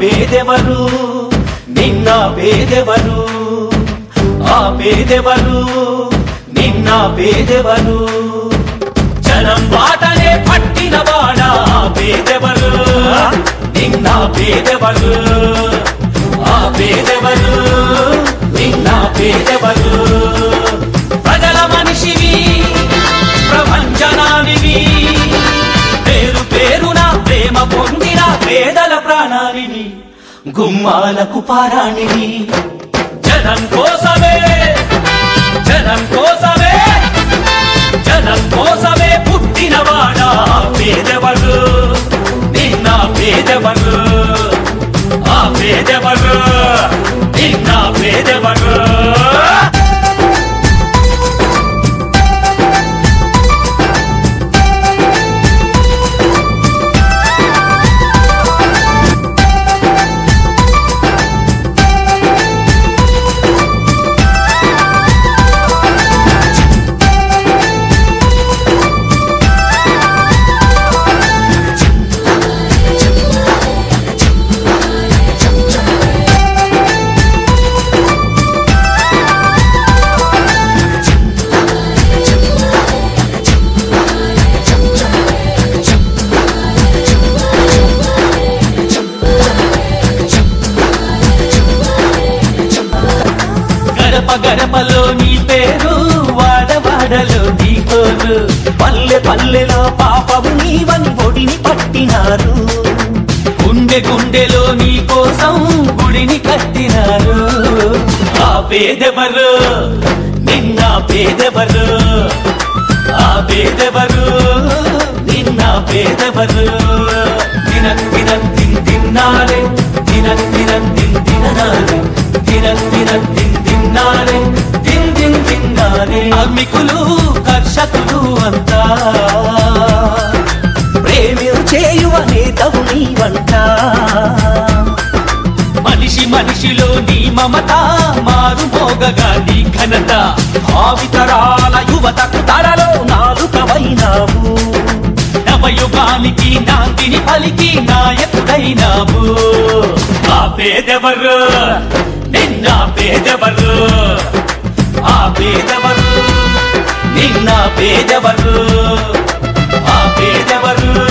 పేదెవరు నిన్న పేదెవరు ఆ పేదెవరు నిన్న పేదెవరు జనం బాటనే పట్టిన వాడా ఆ పేదెవరు నిన్న పేదెవరు ఆ పేదెవరు నిన్న పేదెవరు ప్రజల మనిషివి ప్రపంచనానివి పేరు పేరున ప్రేమ పొందిన పేదల ప్రాణానివి గుమ్మాలకు పారాణివి జనం కోసమే జనం కోసమే జనం కోసమే పుట్టినవాడా పేదవరు నిన్న పేదవరు ఆ పేదవరు నిన్న పేదవరు గడప గడపలో నీ పేరు వాడవాడలో నీ కోరు పల్లె పల్లెలో పాపము నీవని ఒడిని పట్టినారు గుండె గుండెలో నీ కోసం గుడిని కట్టినారు ఆ పేదెవరు నిన్న పేదెవరు ఆ పేదెవరు నిన్న పేదెవరు దిన దిన దిన్ దిన్నారే దిన దిన దిన్ దిననారే దిన దిన దిన్ దిన్నారే దిన్ దిన్ దిన్నారే కార్మికులు కర్షకులు అంతా ప్రేమిలు చేయువ నేతవు నీవంట మనిషి మనిషిలో నీ మమత మారు మోగగా నీ ఘనత భావితరాల యువతకు తరలో నాలుకవైనావు నవయుగానికి నాందిని పలికి నాయకుడైనావు ఆ పేదెవరు నిన్న పేదెవరు ఆ పేదెవరు నిన్న పేదెవరు ఆ పేదెవరు